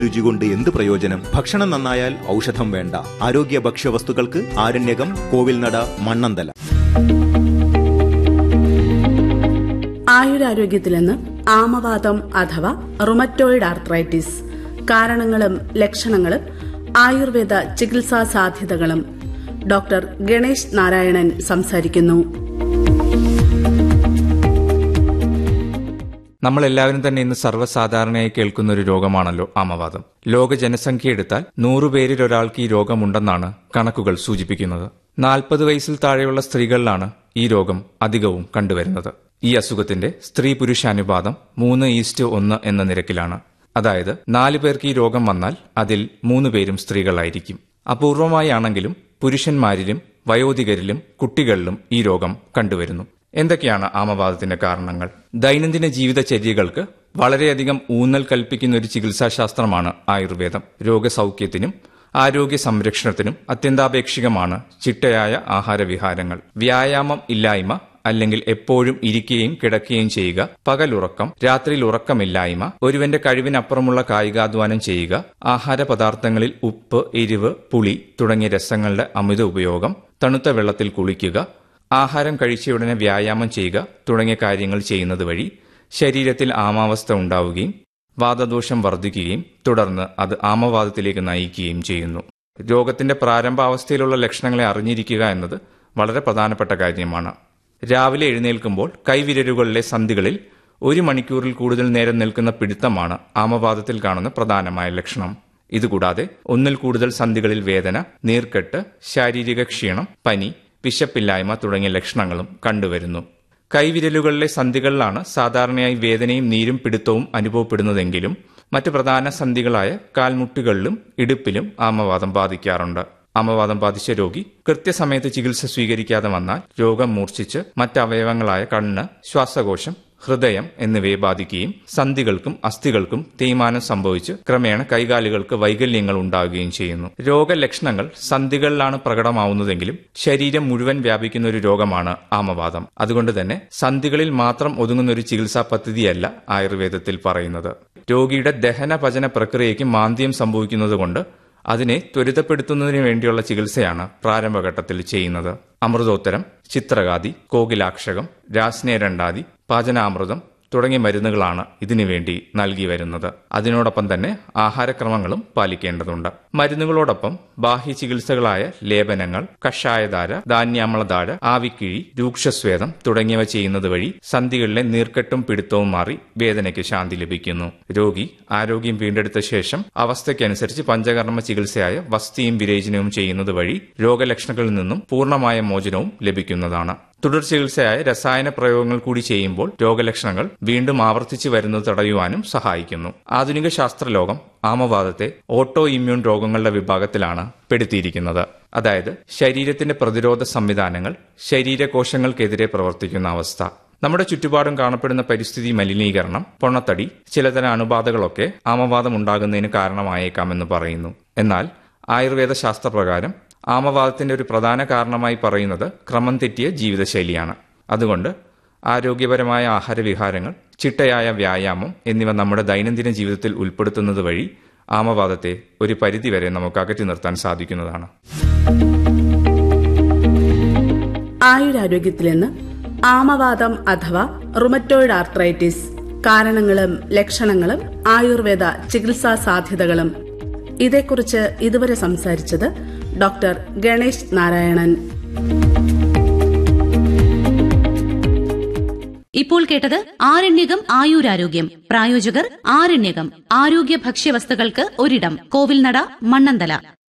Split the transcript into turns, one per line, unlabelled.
രുചി കൊണ്ട് എന്ത് പ്രയോജനം ഭക്ഷണം നന്നായാൽ ഔഷധം വേണ്ട ആരോഗ്യ ഭക്ഷ്യവസ്തുക്കൾക്ക് ആരണ്യകം കോവിൽനട മണ്ണന്തല
ആയുരാരോഗ്യത്തിലെന്ന് ആമവാദം അഥവാ റുമറ്റോയിഡ് ആർത്രൈറ്റിസ് കാരണങ്ങളും ലക്ഷണങ്ങളും ആയുർവേദ ചികിത്സാ സാധ്യതകളും ഡോക്ടർ ഗണേഷ് നാരായണൻ സംസാരിക്കുന്നു
നമ്മളെല്ലാവരും തന്നെ ഇന്ന് സർവ്വസാധാരണയായി കേൾക്കുന്ന ഒരു രോഗമാണല്ലോ ആമവാദം ലോക ജനസംഖ്യ എടുത്താൽ നൂറുപേരിൽ ഒരാൾക്ക് ഈ രോഗമുണ്ടെന്നാണ് കണക്കുകൾ സൂചിപ്പിക്കുന്നത് നാൽപ്പത് വയസ്സിൽ താഴെയുള്ള സ്ത്രീകളിലാണ് ഈ രോഗം അധികവും കണ്ടുവരുന്നത് ഈ അസുഖത്തിന്റെ സ്ത്രീ പുരുഷ അനുപാതം മൂന്ന് ഈസ്റ്റ് ഒന്ന് എന്ന നിരക്കിലാണ് അതായത് നാല് പേർക്ക് ഈ രോഗം വന്നാൽ അതിൽ മൂന്ന് പേരും സ്ത്രീകളായിരിക്കും അപൂർവമായി ആണെങ്കിലും പുരുഷന്മാരിലും വയോധികരിലും കുട്ടികളിലും ഈ രോഗം കണ്ടുവരുന്നു എന്തൊക്കെയാണ് ആമവാദത്തിന്റെ കാരണങ്ങൾ ദൈനംദിന ജീവിതചര്യകൾക്ക് വളരെയധികം ഊന്നൽ കൽപ്പിക്കുന്ന ഒരു ചികിത്സാശാസ്ത്രമാണ് ആയുർവേദം രോഗസൗഖ്യത്തിനും ആരോഗ്യ സംരക്ഷണത്തിനും അത്യന്താപേക്ഷികമാണ് ചിട്ടയായ ആഹാരവിഹാരങ്ങൾ വ്യായാമം ഇല്ലായ്മ അല്ലെങ്കിൽ എപ്പോഴും ഇരിക്കുകയും കിടക്കുകയും ചെയ്യുക പകലുറക്കം രാത്രിയിൽ ഉറക്കമില്ലായ്മ ഒരുവന്റെ കഴിവിനപ്പുറമുള്ള കായികാധ്വാനം ചെയ്യുക ആഹാര പദാർത്ഥങ്ങളിൽ ഉപ്പ് എരിവ് പുളി തുടങ്ങിയ രസങ്ങളുടെ അമിത ഉപയോഗം തണുത്ത വെള്ളത്തിൽ കുളിക്കുക ആഹാരം കഴിച്ചയുടനെ വ്യായാമം ചെയ്യുക തുടങ്ങിയ കാര്യങ്ങൾ ചെയ്യുന്നത് വഴി ശരീരത്തിൽ ആമാവസ്ഥ ഉണ്ടാവുകയും വാദദോഷം വർദ്ധിക്കുകയും തുടർന്ന് അത് ആമവാദത്തിലേക്ക് നയിക്കുകയും ചെയ്യുന്നു രോഗത്തിന്റെ പ്രാരംഭാവസ്ഥയിലുള്ള ലക്ഷണങ്ങളെ അറിഞ്ഞിരിക്കുക എന്നത് വളരെ പ്രധാനപ്പെട്ട കാര്യമാണ് രാവിലെ എഴുന്നേൽക്കുമ്പോൾ കൈവിരലുകളിലെ സന്ധികളിൽ ഒരു മണിക്കൂറിൽ കൂടുതൽ നേരം നിൽക്കുന്ന പിടുത്തമാണ് ആമവാദത്തിൽ കാണുന്ന പ്രധാനമായ ലക്ഷണം ഇതുകൂടാതെ ഒന്നിൽ കൂടുതൽ സന്ധികളിൽ വേദന നീർക്കെട്ട് ശാരീരിക ക്ഷീണം പനി വിശപ്പില്ലായ്മ തുടങ്ങിയ ലക്ഷണങ്ങളും കണ്ടുവരുന്നു കൈവിരലുകളിലെ സന്ധികളിലാണ് സാധാരണയായി വേദനയും നീരും പിടുത്തവും അനുഭവപ്പെടുന്നതെങ്കിലും മറ്റ് പ്രധാന സന്ധികളായ കാൽമുട്ടുകളിലും ഇടുപ്പിലും ആമവാദം ബാധിക്കാറുണ്ട് ആമവാദം ബാധിച്ച രോഗി കൃത്യസമയത്ത് ചികിത്സ സ്വീകരിക്കാതെ വന്നാൽ രോഗം മൂർച്ഛിച്ച് മറ്റ് അവയവങ്ങളായ കണ്ണ് ശ്വാസകോശം ഹൃദയം എന്നിവയെ ബാധിക്കുകയും സന്ധികൾക്കും അസ്ഥികൾക്കും തേയ്മാനം സംഭവിച്ച് ക്രമേണ കൈകാലുകൾക്ക് വൈകല്യങ്ങൾ ഉണ്ടാവുകയും ചെയ്യുന്നു രോഗലക്ഷണങ്ങൾ സന്ധികളിലാണ് പ്രകടമാവുന്നതെങ്കിലും ശരീരം മുഴുവൻ വ്യാപിക്കുന്ന ഒരു രോഗമാണ് ആമവാദം അതുകൊണ്ട് തന്നെ സന്ധികളിൽ മാത്രം ഒതുങ്ങുന്ന ഒരു ചികിത്സാ പദ്ധതിയല്ല ആയുർവേദത്തിൽ പറയുന്നത് രോഗിയുടെ ദഹന പചന പ്രക്രിയയ്ക്ക് മാന്ദ്യം സംഭവിക്കുന്നതുകൊണ്ട് അതിനെ ത്വരിതപ്പെടുത്തുന്നതിന് വേണ്ടിയുള്ള ചികിത്സയാണ് പ്രാരംഭഘട്ടത്തിൽ ചെയ്യുന്നത് അമൃതോത്തരം ചിത്രകാതി കോകിലാക്ഷകം രാസ്നേരണ്ടാതി പാചനാമൃതം തുടങ്ങിയ മരുന്നുകളാണ് ഇതിനുവേണ്ടി നൽകി വരുന്നത് അതിനോടൊപ്പം തന്നെ ആഹാരക്രമങ്ങളും പാലിക്കേണ്ടതുണ്ട് മരുന്നുകളോടൊപ്പം ബാഹ്യ ചികിത്സകളായ ലേപനങ്ങൾ കഷായധാര ധാന്യാമ്ലധാര ആവിക്കിഴി രൂക്ഷസ്വേദം തുടങ്ങിയവ ചെയ്യുന്നത് വഴി സന്ധികളിലെ നീർക്കെട്ടും പിടുത്തവും മാറി വേദനയ്ക്ക് ശാന്തി ലഭിക്കുന്നു രോഗി ആരോഗ്യം വീണ്ടെടുത്ത ശേഷം അവസ്ഥയ്ക്കനുസരിച്ച് പഞ്ചകർമ്മ ചികിത്സയായ വസ്തിയും വിരേചനവും ചെയ്യുന്നത് വഴി രോഗലക്ഷണങ്ങളിൽ നിന്നും പൂർണ്ണമായ മോചനവും ലഭിക്കുന്നതാണ് തുടർ ചികിത്സയായ രസായന പ്രയോഗങ്ങൾ കൂടി ചെയ്യുമ്പോൾ രോഗലക്ഷണങ്ങൾ വീണ്ടും ആവർത്തിച്ചു വരുന്നത് തടയുവാനും സഹായിക്കുന്നു ആധുനിക ശാസ്ത്രലോകം ആമവാദത്തെ ഓട്ടോ ഇമ്മ്യൂൺ രോഗങ്ങളുടെ വിഭാഗത്തിലാണ് പെടുത്തിയിരിക്കുന്നത് അതായത് ശരീരത്തിന്റെ പ്രതിരോധ സംവിധാനങ്ങൾ ശരീരകോശങ്ങൾക്കെതിരെ പ്രവർത്തിക്കുന്ന അവസ്ഥ നമ്മുടെ ചുറ്റുപാടും കാണപ്പെടുന്ന പരിസ്ഥിതി മലിനീകരണം പൊണ്ണത്തടി ചിലതരം അണുബാധകളൊക്കെ ആമവാദം ഉണ്ടാകുന്നതിന് കാരണമായേക്കാമെന്ന് പറയുന്നു എന്നാൽ ആയുർവേദ ശാസ്ത്രപ്രകാരം ആമവാദത്തിന്റെ ഒരു പ്രധാന കാരണമായി പറയുന്നത് ക്രമം തെറ്റിയ ജീവിതശൈലിയാണ് അതുകൊണ്ട് ആരോഗ്യപരമായ ആഹാരവിഹാരങ്ങൾ ചിട്ടയായ വ്യായാമം എന്നിവ നമ്മുടെ ദൈനംദിന ജീവിതത്തിൽ ഉൾപ്പെടുത്തുന്നത് വഴി ആമവാദത്തെ ഒരു പരിധിവരെ നമുക്ക് അകറ്റി നിർത്താൻ സാധിക്കുന്നതാണ്
ആയുരാരോഗ്യത്തിലെന്ന് ആമവാദം അഥവാ റുമറ്റോയിഡ് ആർത്രൈറ്റിസ് കാരണങ്ങളും ലക്ഷണങ്ങളും ആയുർവേദ ചികിത്സാ സാധ്യതകളും ഇതേക്കുറിച്ച് ഇതുവരെ സംസാരിച്ചത് ഡോക്ടർ ഗണേഷ് നാരായണൻ
ഇപ്പോൾ കേട്ടത് ആരണ്യകം ആയുരാരോഗ്യം പ്രായോജകർ ആരണ്യകം ആരോഗ്യ ഭക്ഷ്യവസ്തുക്കൾക്ക് ഒരിടം കോവിൽനട മണ്ണന്തല